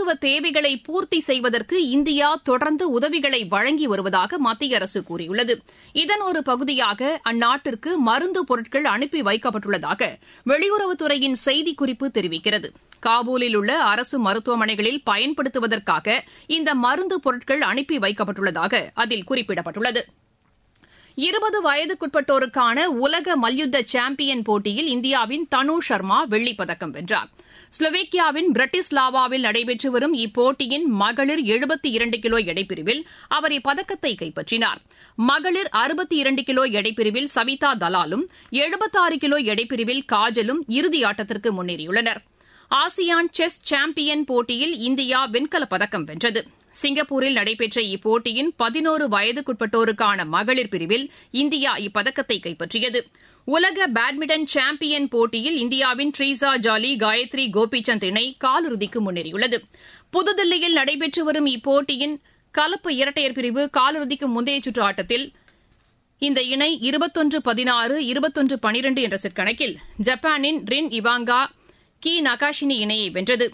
மருத்துவ தேவைகளை பூர்த்தி செய்வதற்கு இந்தியா தொடர்ந்து உதவிகளை வழங்கி வருவதாக மத்திய அரசு கூறியுள்ளது இதன் ஒரு பகுதியாக அந்நாட்டிற்கு மருந்து பொருட்கள் அனுப்பி வைக்கப்பட்டுள்ளதாக வெளியுறவுத்துறையின் செய்திக்குறிப்பு தெரிவிக்கிறது காபூலில் உள்ள அரசு மருத்துவமனைகளில் பயன்படுத்துவதற்காக இந்த மருந்து பொருட்கள் அனுப்பி வைக்கப்பட்டுள்ளதாக அதில் குறிப்பிடப்பட்டுள்ளது இருபது வயதுக்குட்பட்டோருக்கான உலக மல்யுத்த சாம்பியன் போட்டியில் இந்தியாவின் தனு சர்மா வெள்ளிப்பதக்கம் வென்றார் ஸ்லோவேக்கியாவின் பிரட்டிஸ்லாவாவில் நடைபெற்று வரும் இப்போட்டியின் மகளிர் எழுபத்தி இரண்டு கிலோ எடைப்பிரிவில் அவர் இப்பதக்கத்தை கைப்பற்றினார் மகளிர் அறுபத்தி இரண்டு கிலோ எடைப்பிரிவில் சவிதா தலாலும் எழுபத்தாறு கிலோ எடைப்பிரிவில் காஜலும் இறுதி ஆட்டத்திற்கு முன்னேறியுள்ளனர் ஆசியான் செஸ் சாம்பியன் போட்டியில் இந்தியா வெண்கலப் பதக்கம் வென்றது சிங்கப்பூரில் நடைபெற்ற இப்போட்டியின் பதினோரு வயதுக்குட்பட்டோருக்கான மகளிர் பிரிவில் இந்தியா இப்பதக்கத்தை கைப்பற்றியது உலக பேட்மிண்டன் சாம்பியன் போட்டியில் இந்தியாவின் ட்ரீசா ஜாலி காயத்ரி கோபிசந்த் இணை காலிறுதிக்கு முன்னேறியுள்ளது புதுதில்லியில் நடைபெற்று வரும் இப்போட்டியின் கலப்பு இரட்டையர் பிரிவு காலிறுதிக்கு முந்தைய சுற்று ஆட்டத்தில் இந்த இணை இருபத்தொன்று பதினாறு இருபத்தொன்று பனிரெண்டு என்ற செட் கணக்கில் ஜப்பானின் ரின் இவாங்கா கி நகாஷினி இணையை வென்றது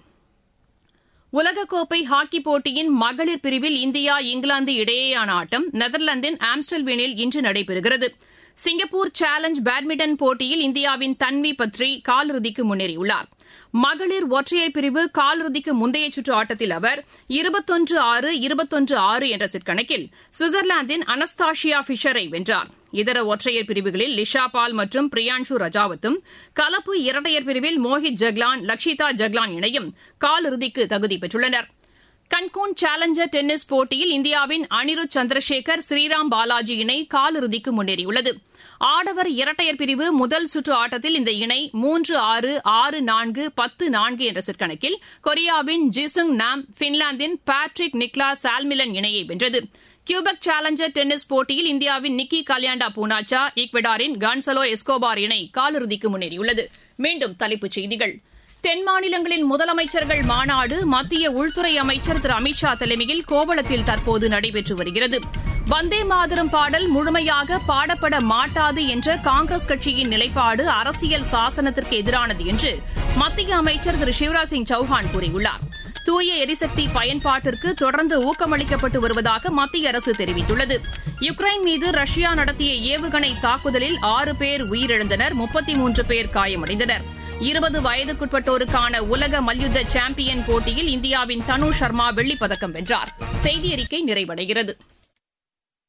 உலகக்கோப்பை ஹாக்கி போட்டியின் மகளிர் பிரிவில் இந்தியா இங்கிலாந்து இடையேயான ஆட்டம் நெதர்லாந்தின் ஆம்ஸ்டல்வீனில் இன்று நடைபெறுகிறது சிங்கப்பூர் சேலஞ்ச் பேட்மிண்டன் போட்டியில் இந்தியாவின் தன்வி பத்ரி காலிறுதிக்கு முன்னேறியுள்ளார் மகளிர் ஒற்றையர் பிரிவு காலிறுதிக்கு முந்தைய சுற்று ஆட்டத்தில் அவர் இருபத்தொன்று ஆறு இருபத்தொன்று ஆறு என்ற செட் கணக்கில் சுவிட்சர்லாந்தின் அனஸ்தாஷியா ஃபிஷரை வென்றார் இதர ஒற்றையர் பிரிவுகளில் லிஷா பால் மற்றும் பிரியான்ஷு ரஜாவத்தும் கலப்பு இரட்டையர் பிரிவில் மோஹித் ஜக்லான் லக்ஷிதா ஜக்லான் இணையும் காலிறுதிக்கு தகுதி பெற்றுள்ளனா் கன்கூன் சேலஞ்சர் டென்னிஸ் போட்டியில் இந்தியாவின் அனிருத் சந்திரசேகர் ஸ்ரீராம் பாலாஜி இணை காலிறுதிக்கு முன்னேறியுள்ளது ஆடவர் இரட்டையர் பிரிவு முதல் சுற்று ஆட்டத்தில் இந்த இணை மூன்று ஆறு ஆறு நான்கு பத்து நான்கு என்ற செட் கணக்கில் கொரியாவின் ஜிசுங் நாம் பின்லாந்தின் பேட்ரிக் நிக்லாஸ் சால்மிலன் இணையை வென்றது கியூபெக் சேலஞ்சர் டென்னிஸ் போட்டியில் இந்தியாவின் நிக்கி கல்யாண்டா பூனாச்சா ஈக்வெடாரின் கான்சலோ எஸ்கோபார் இணை காலிறுதிக்கு முன்னேறியுள்ளது மீண்டும் தலைப்புச் செய்திகள் தென் மாநிலங்களின் முதலமைச்சர்கள் மாநாடு மத்திய உள்துறை அமைச்சர் திரு அமித்ஷா தலைமையில் கோவளத்தில் தற்போது நடைபெற்று வருகிறது வந்தே மாதரம் பாடல் முழுமையாக பாடப்பட மாட்டாது என்ற காங்கிரஸ் கட்சியின் நிலைப்பாடு அரசியல் சாசனத்திற்கு எதிரானது என்று மத்திய அமைச்சர் திரு சிவராஜ் சிங் சௌஹான் கூறியுள்ளார் தூய எரிசக்தி பயன்பாட்டிற்கு தொடர்ந்து ஊக்கமளிக்கப்பட்டு வருவதாக மத்திய அரசு தெரிவித்துள்ளது யுக்ரைன் மீது ரஷ்யா நடத்திய ஏவுகணை தாக்குதலில் ஆறு பேர் உயிரிழந்தனர் முப்பத்தி மூன்று பேர் காயமடைந்தனர் இருபது வயதுக்குட்பட்டோருக்கான உலக மல்யுத்த சாம்பியன் போட்டியில் இந்தியாவின் தனு சர்மா வெள்ளிப்பதக்கம் வென்றார் செய்தி அறிக்கை நிறைவடைகிறது